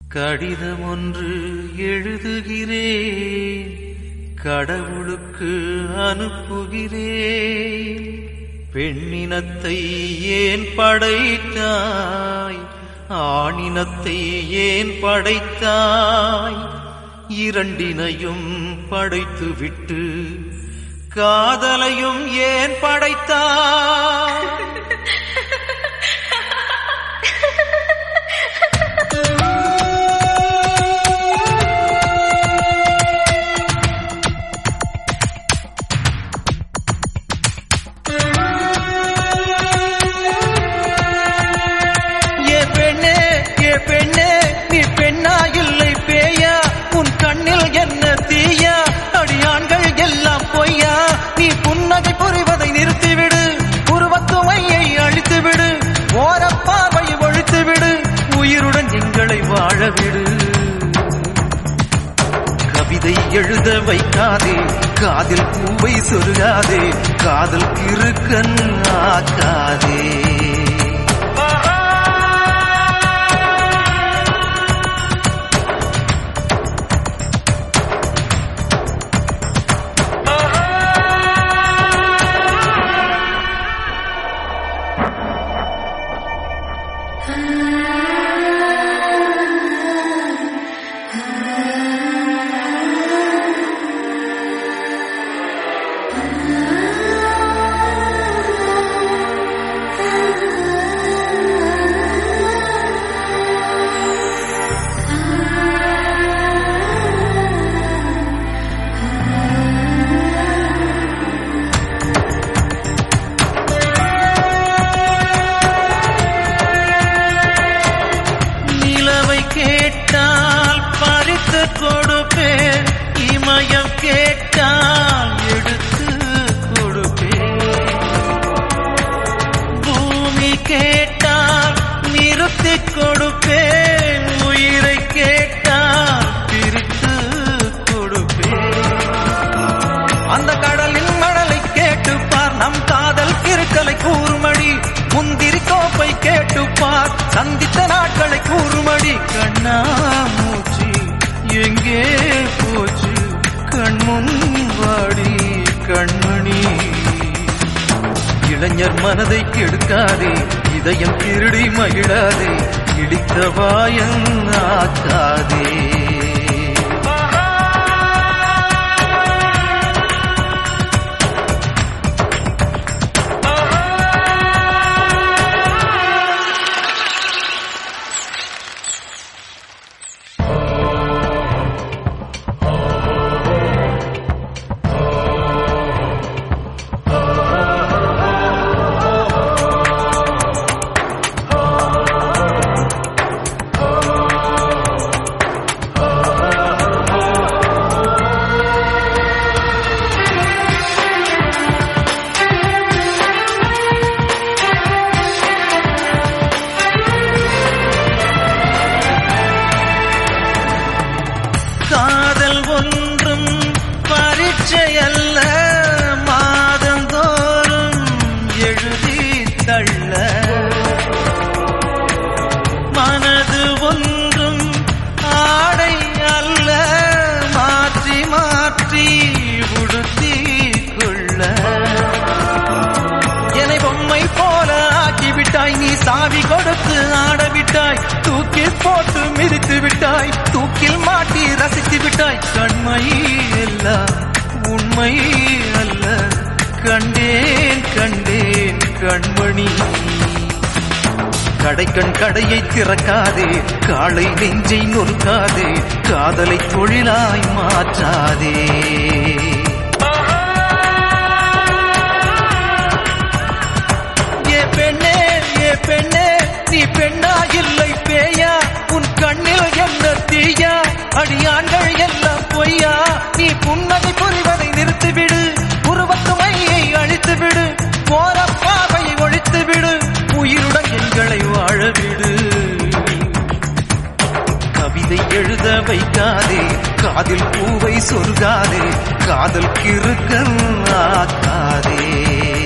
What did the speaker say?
கடிதம் ஒன்று எழுதுகிறேன் கடவுளுக்கு அனுப்புகிறேன் பெண்ணினத்தை ஏன் படைத்தாய் ஆணினத்தை ஏன் படைத்தாய் இரண்டினையும் படைத்துவிட்டு காதலையும் ஏன் படைத்தாய் ஏ பெண்ணே ஏ பெண்ணே நீ பெண்ணா இல்லை பேயா உன் கண்ணில் என்ன தீயா அடியாண்கள் எல்லாம் பொய்யா நீ புன்னகை புரிவதை நிறுத்திவிடு உருவத்துமையை அழித்துவிடு ஓரப்பாவை ஒழித்துவிடு உயிருடன் எங்களை வாழவிடு கவிதை எழுத வைக்காதே காதில் பூவை சொருகாதே காதல் கிறுக்கன் ஆக்காதே நிலவை கேட்டால் பறித்து கொடுப்பேன் இமயம் கேட்டால் எடுத்து கொடுப்பேன் பூமி கேட்டால் நிறுத்தி கொடுப்பேன் உயிரை கேட்டால் பிரித்து கொடுப்பேன் அந்த கடலின் மணலை கேட்டுப்பார் நம் காதல் கிருக்கலை கூறுமடி முந்திரி கோப்பை கேட்டுப்பார் சந்தித்த நாட்களை கூறுமடி கண்ணா மூச்சு எங்கே போச்சு கண்முன் வாடி கண்மணி இளைஞர் மனதை கெடுக்காதே இதயம் திருடி மகிழாதே இடித்த வாயன் ஆக்காதே காதல் ஒன்றும் பரீட்சை அல்ல மாதந்தோறும் எழுதி தள்ள மனது ஒன்றும் ஆடை அல்ல மாற்றி மாற்றி உடுத்தி கொள்ள என்னை பொம்மை போல ஆக்கிவிட்டாய் நீ சாவி கொடுத்து ஆடவிட்டாய் தூக்கி போட்டு மிதித்து விட்டாய் தூக்கில் மாட்டி ரசித்து விட்டாய் கண்மை எல்லாம் உண்மை அல்ல கண்டேன் கண்டேன் கண்மணி கடைக்கண் கடையை திறக்காதே காளை நெஞ்சை நொறுக்காதே காதலை தொழிலாய் மாற்றாதே ஏ பெண்ணே ஏ பெண்ணே நீ பெண்ணா இல்லை பேயா உன் கண்ணில் என்ன தீயா அடியாண்கள் எல்லாம் பொய்யா நீ புன்னகை புரிவதை நிறுத்திவிடு உருவத்துமையை அழித்துவிடு போற பாவையை ஒழித்துவிடு உயிருடன் எங்களை வாழவிடு கவிதை எழுத வைக்காதே காதில் பூவை சொருகாதே காதல் கிறுக்கன் ஆக்காதே